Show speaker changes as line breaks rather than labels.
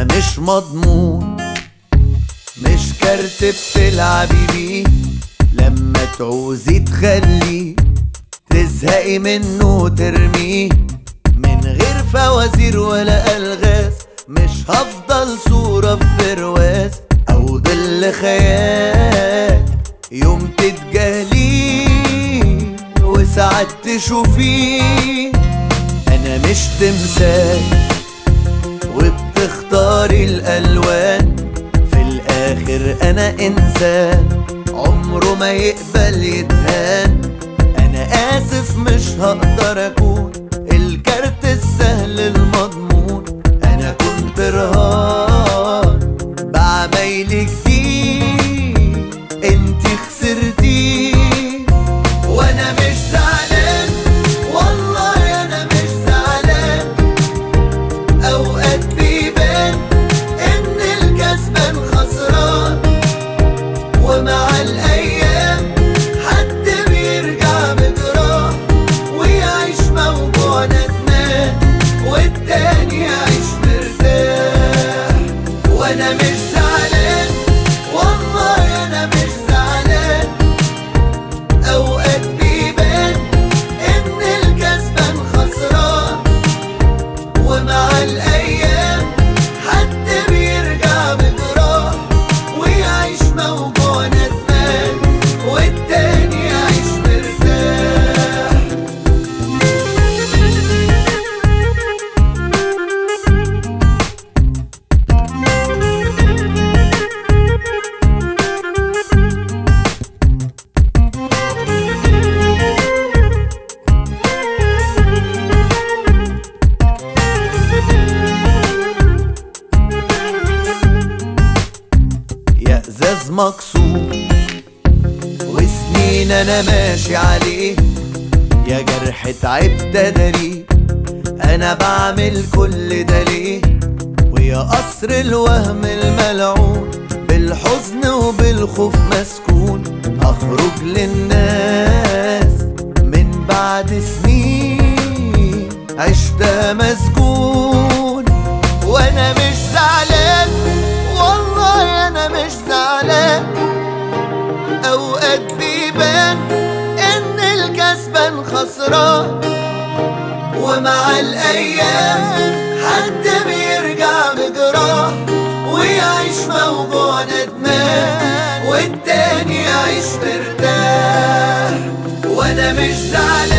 انا مش مضمون مش كارت بتلعبي بيه لما تعوزي تخليه تزهقي منه وترميه من غير فوازير ولا الغاز مش هفضل صورة في برواز او ظل خيال يوم تتجاهليه وساعات تشوفيه انا مش تمثال وبتختاري الالوان في الاخر انا انسان عمره ما يقبل يتهان انا اسف مش هقدر اكون الكارت السهل المضمون انا كنت رهان بعمايلك دي انتي خسرتي وانا مش زعلان والله انا مش زعلان اوقات بيبان ان الكسبان خسران ومع الايام حد بيرجع بجراح ويعيش موجوع ندمان والتاني يعيش مرتاح وانا مش زعلان والله انا مش زعلان اوقات بيبان ان الكسبان خسران ومع الايام حد بيرجع بجراح ويعيش موجوع ندمان والتاني يعيش مرتاح يا ازاز مكسور وسنين انا ماشي عليه يا جرح تعبت اداريه انا بعمل كل ده ليه ويا قصر الوهم الملعون بالحزن وبالخوف مسكون اخرج للناس من بعد سنين عشتها مسجون وانا مش زعلان والله انا مش زعلان اوقات بيبان ان الكسبان خسران ومع الايام حد بيرجع بجراح ويعيش موجوع ندمان والتاني يعيش مرتاح وانا مش زعلان